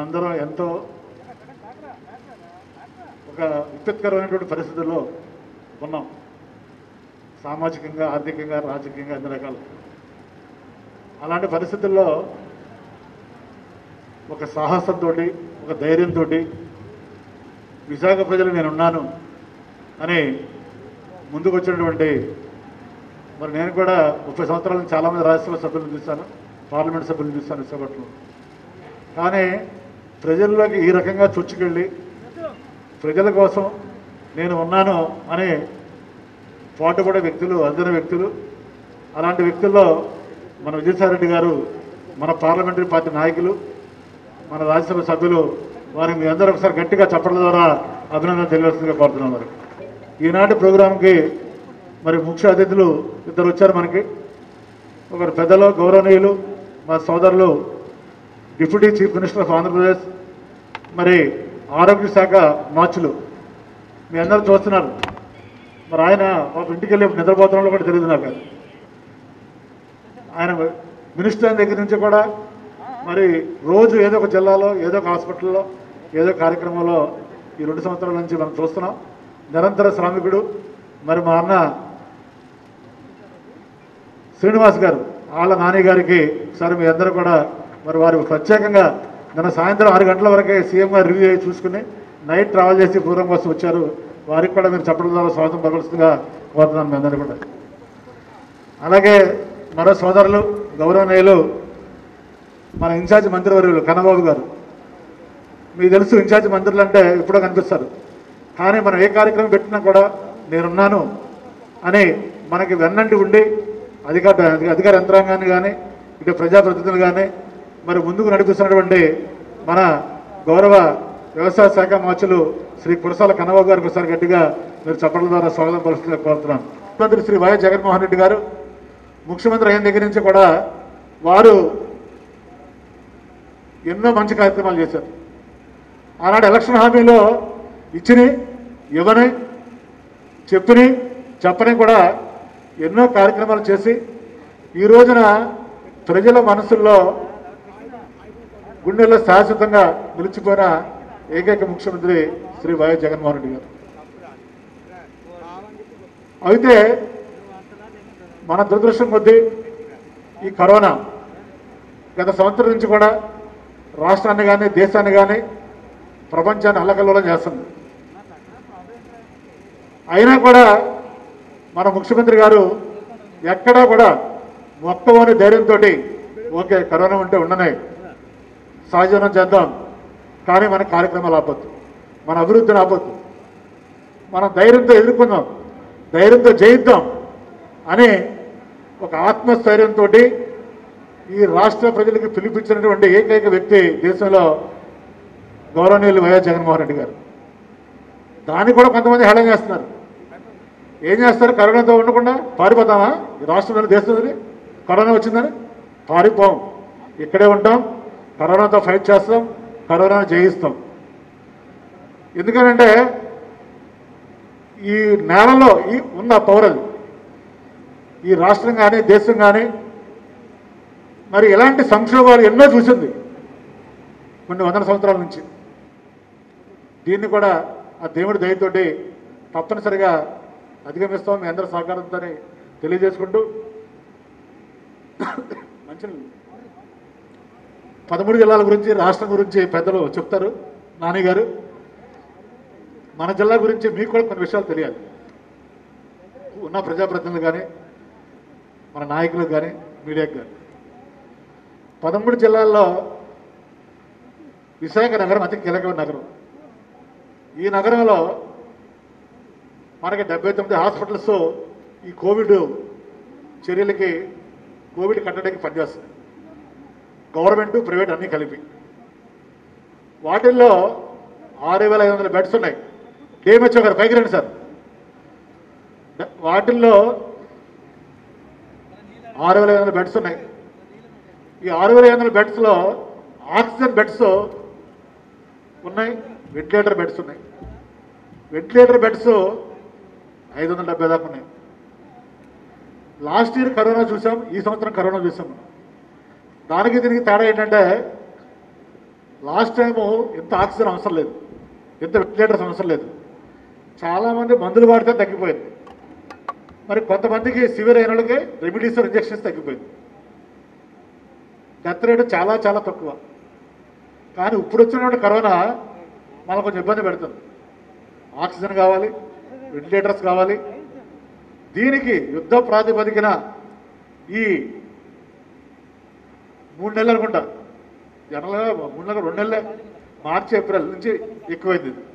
మేమందరం ఎంతో ఒక విపత్కరమైనటువంటి పరిస్థితుల్లో ఉన్నాం సామాజికంగా ఆర్థికంగా రాజకీయంగా అన్ని రకాలు అలాంటి పరిస్థితుల్లో ఒక సాహసంతో ఒక ధైర్యంతో విశాఖ ప్రజలు నేనున్నాను అని ముందుకు వచ్చినటువంటి మరి నేను కూడా ముప్పై సంవత్సరాల నుంచి చాలామంది రాజ్యసభ సభ్యులను చూశాను పార్లమెంట్ సభ్యులను చూశాను విశాఖపట్నంలో కానీ ప్రజల్లోకి ఈ రకంగా చొచ్చుకెళ్ళి ప్రజల కోసం నేను ఉన్నాను అనే పాటుపడే వ్యక్తులు అందరి వ్యక్తులు అలాంటి వ్యక్తుల్లో మన విజయసాయిరెడ్డి గారు మన పార్లమెంటరీ పార్టీ నాయకులు మన రాజ్యసభ సభ్యులు వారికి మీ అందరూ ఒకసారి గట్టిగా చెప్పడం ద్వారా అభినందన తెలియవలసిందిగా కోరుతున్నాం మరి ఈనాటి ప్రోగ్రాంకి మరి ముఖ్య అతిథులు ఇద్దరు వచ్చారు మనకి ఒకరు పెద్దలు గౌరవనీయులు మా సోదరులు deputy chief minister of Andhra Pradesh మరి ఆరోగ్య శాఖ మార్చులు మీ అందరూ చూస్తున్నారు మరి ఆయన ఒక ఇంటికి వెళ్ళి నిద్రపోతున్నలో కూడా తెలియదు నాకు అది. ఆయన మినిస్టర్ దగ్గర నుంచి కూడా మరి రోజు ఏదో ఒక జిల్లాలో ఏదో ఒక హాస్పిటల్లో ఏదో కార్యక్రమంలో ఈ రెండు సంవత్సరాల నుంచి మనం చూస్తున్నాం నిరంతర శ్రామికుడు మరి మా అన్న శ్రీనివాస్ గారు వాళ్ళ నాని గారికి ఒకసారి మీ అందరూ కూడా మరి వారు ప్రత్యేకంగా నిన్న సాయంత్రం ఆరు గంటల వరకే సీఎం గారు రివ్యూ అయ్యి చూసుకుని నైట్ ట్రావెల్ చేసి పూర్వం కోసం వచ్చారు వారికి కూడా మీరు చెప్పడం ద్వారా స్వాగతం పగలుస్తుందిగా కోరుతున్నాను మీ అందరూ కూడా అలాగే మరో సోదరులు గౌరవనీయులు మన ఇన్ఛార్జ్ మంత్రివర్యులు కన్నబాబు గారు మీకు తెలుసు ఇన్ఛార్జ్ మంత్రులు అంటే ఎప్పుడో కనిపిస్తారు కానీ మనం ఏ కార్యక్రమం పెట్టినా కూడా నేనున్నాను అని మనకి వెన్నంటి ఉండి అధికార అధికార యంత్రాంగాన్ని కానీ ఇటు ప్రజాప్రతినిధులు కానీ మరి ముందుకు నడిపిస్తున్నటువంటి మన గౌరవ వ్యవసాయ శాఖ మార్చులు శ్రీ కురసాల కన్నబాబు గారికి ఒకసారి గట్టిగా మీరు చెప్పడం ద్వారా స్వాగతం పలుస్తుందిగా కోరుతున్నాను ముఖ్యమంత్రి శ్రీ వైఎస్ జగన్మోహన్ రెడ్డి గారు ముఖ్యమంత్రి అయిన దగ్గర నుంచి కూడా వారు ఎన్నో మంచి కార్యక్రమాలు చేశారు ఆనాడు ఎలక్షన్ హామీలో ఇచ్చిని ఇవ్వని చెప్పిని చెప్పని కూడా ఎన్నో కార్యక్రమాలు చేసి ఈ రోజున ప్రజల మనసుల్లో గుండెల్లో శాశ్వతంగా నిలిచిపోయిన ఏకైక ముఖ్యమంత్రి శ్రీ వైఎస్ జగన్మోహన్ రెడ్డి గారు అయితే మన దురదృష్టం కొద్దీ ఈ కరోనా గత సంవత్సరం నుంచి కూడా రాష్ట్రాన్ని కానీ దేశాన్ని కానీ ప్రపంచాన్ని అల్లకల్లోలం చేస్తుంది అయినా కూడా మన ముఖ్యమంత్రి గారు ఎక్కడా కూడా మొత్తం అనే ధైర్యంతో ఓకే కరోనా ఉంటే ఉండనే సహజీవనం చేద్దాం కానీ మన కార్యక్రమాలు ఆపొద్దు మన అభివృద్ధిని ఆపొద్దు మనం ధైర్యంతో ఎదుర్కొందాం ధైర్యంతో జయిద్దాం అని ఒక ఆత్మస్థైర్యంతో ఈ రాష్ట్ర ప్రజలకు పిలిపించినటువంటి ఏకైక వ్యక్తి దేశంలో గౌరవనీయులు వైఎస్ జగన్మోహన్ రెడ్డి గారు దాన్ని కూడా కొంతమంది హేళన చేస్తున్నారు ఏం చేస్తారు కరోనాతో ఉండకుండా పారిపోతామా ఈ రాష్ట్రంలో దేశంలోని కరోనా వచ్చిందని పారిపోం ఇక్కడే ఉంటాం కరోనాతో ఫైట్ చేస్తాం కరోనాను జయిస్తాం ఎందుకనంటే ఈ నేలలో ఈ ఉన్న పౌరులు ఈ రాష్ట్రం కానీ దేశం కానీ మరి ఇలాంటి సంక్షోభాలు ఎన్నో చూసింది కొన్ని వందల సంవత్సరాల నుంచి దీన్ని కూడా ఆ దేవుడి దయతోటి తప్పనిసరిగా అధిగమిస్తాం మీ అందరి సహకారంతో తెలియజేసుకుంటూ మంచి పదమూడు జిల్లాల గురించి రాష్ట్రం గురించి పెద్దలు చెప్తారు నాని గారు మన జిల్లా గురించి మీకు కూడా కొన్ని విషయాలు తెలియాలి ఉన్న ప్రజాప్రతినిధులు కానీ మన నాయకులకు కానీ మీడియాకు కానీ పదమూడు జిల్లాల్లో విశాఖ నగరం అతి కీలకమైన నగరం ఈ నగరంలో మనకి డెబ్బై తొమ్మిది హాస్పిటల్స్ ఈ కోవిడ్ చర్యలకి కోవిడ్ కట్టడానికి పనిచేస్తుంది గవర్నమెంట్ ప్రైవేట్ అన్నీ కలిపి వాటిల్లో ఆరు వేల ఐదు వందల బెడ్స్ ఉన్నాయి డిఎంహెచ్ఓ గారు పైకి రండి సార్ ద- వాటిల్లో ఆరు వేల ఐదు వందల బెడ్స్ ఉన్నాయి ఈ ఆరు వేల ఐదు వందల బెడ్స్లో ఆక్సిజన్ బెడ్స్ ఉన్నాయి వెంటిలేటర్ బెడ్స్ ఉన్నాయి వెంటిలేటర్ బెడ్స్ ఐదు వందల డెబ్బై దాకా ఉన్నాయి లాస్ట్ ఇయర్ కరోనా చూసాం ఈ సంవత్సరం కరోనా చూసాం మనం. దానికి దీనికి తేడా ఏంటంటే లాస్ట్ టైము ఇంత ఆక్సిజన్ అవసరం లేదు ఇంత వెంటిలేటర్స్ అవసరం లేదు చాలామంది మందులు వాడితే తగ్గిపోయింది మరి కొంతమందికి సివియర్ అయిన వాళ్ళకి రెమిడీస్ ఇంజెక్షన్స్ తగ్గిపోయింది డెత్ రేటు చాలా చాలా తక్కువ కానీ ఇప్పుడు వచ్చినటువంటి కరోనా మనకు కొంచెం ఇబ్బంది పెడుతుంది ఆక్సిజన్ కావాలి వెంటిలేటర్స్ కావాలి దీనికి యుద్ధ ప్రాతిపదికన ఈ మూడు నెలలు అనుకుంటా జనరల్గా మూడు నెలలు రెండు నెలలే మార్చి ఏప్రిల్ నుంచి ఎక్కువైంది ఇది.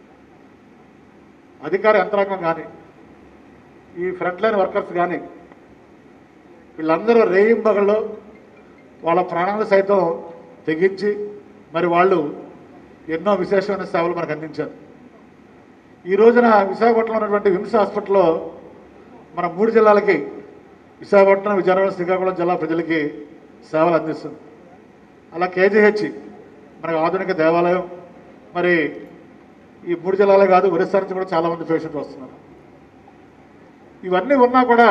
అధికార యంత్రాంగం కానీ ఈ ఫ్రంట్ లైన్ వర్కర్స్ కానీ వీళ్ళందరూ రేయింబగల్లో వాళ్ళ ప్రాణాలు సైతం తెగించి మరి వాళ్ళు ఎన్నో విశేషమైన సేవలు మనకు అందించారు ఈ రోజున విశాఖపట్నంలో ఉన్నటువంటి విమ్స్ హాస్పిటల్లో మన మూడు జిల్లాలకి విశాఖపట్నం విజయనగరం శ్రీకాకుళం జిల్లా ప్రజలకి సేవలు అందిస్తుంది అలా కేజీహెచ్ మనకు ఆధునిక దేవాలయం మరి ఈ మూడు జిల్లాలే కాదు ఒరిస్సా నుంచి కూడా చాలామంది పేషెంట్లు వస్తున్నారు ఇవన్నీ ఉన్నా కూడా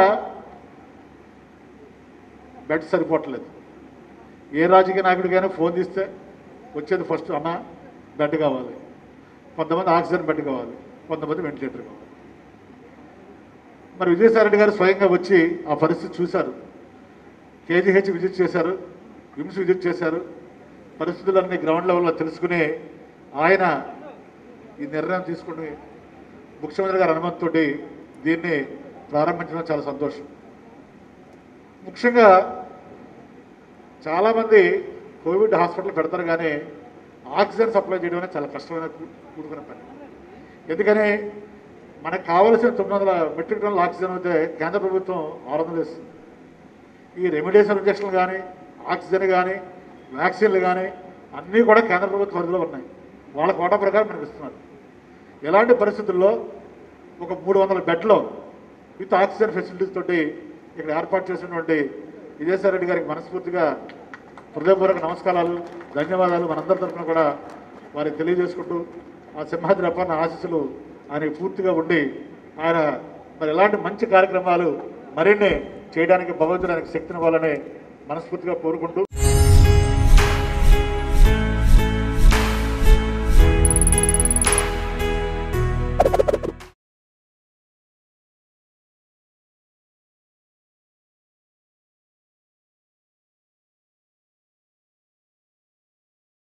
బెడ్ సరిపోవట్లేదు ఏ రాజకీయ నాయకుడికైనా ఫోన్ తీస్తే వచ్చేది ఫస్ట్ అన్న బెడ్ కావాలి కొంతమంది ఆక్సిజన్ బెడ్ కావాలి కొంతమంది వెంటిలేటర్ కావాలి మరి విజయసాయిరెడ్డి గారు స్వయంగా వచ్చి ఆ పరిస్థితి చూశారు కేజీహెచ్ విజిట్ చేశారు విమ్స్ విజిట్ చేశారు పరిస్థితులన్నీ గ్రౌండ్ లెవెల్లో తెలుసుకుని ఆయన ఈ నిర్ణయం తీసుకుని ముఖ్యమంత్రి గారి అనుమతితో దీన్ని ప్రారంభించడం చాలా సంతోషం ముఖ్యంగా చాలామంది కోవిడ్ హాస్పిటల్ పెడతారు కానీ ఆక్సిజన్ సప్లై చేయడం అనేది చాలా కష్టమైన కూ- కూడుకున్న పని ఎందుకని మనకు కావలసిన తొమ్మిది వందల మెట్రిక్ టన్నుల ఆక్సిజన్ అయితే కేంద్ర ప్రభుత్వం ఆరు వందలు ఇస్తుంది ఈ రెమిడేషన్ ఇంజక్షన్లు కానీ ఆక్సిజన్ కానీ వ్యాక్సిన్లు కానీ అన్నీ కూడా కేంద్ర ప్రభుత్వ పరిధిలో ఉన్నాయి వాళ్ళ కోటా ప్రకారం మనకు ఇస్తున్నారు ఎలాంటి పరిస్థితుల్లో ఒక మూడు వందల బెడ్లో విత్ ఆక్సిజన్ ఫెసిలిటీస్ తోటి ఇక్కడ ఏర్పాటు చేసినటువంటి విజయసాయి రెడ్డి గారికి మనస్ఫూర్తిగా హృదయపూర్వక నమస్కారాలు ధన్యవాదాలు మనందరి తరఫున కూడా వారికి తెలియజేసుకుంటూ ఆ సింహాద్రి అప్పన్న ఆశీస్సులు ఆయనకి పూర్తిగా ఉండి ఆయన మరి ఎలాంటి మంచి కార్యక్రమాలు మరిన్ని చేయడానికి భగవంతుడు ఆయనకు శక్తినివ్వాలని మనస్ఫూర్తిగా కోరుకుంటూ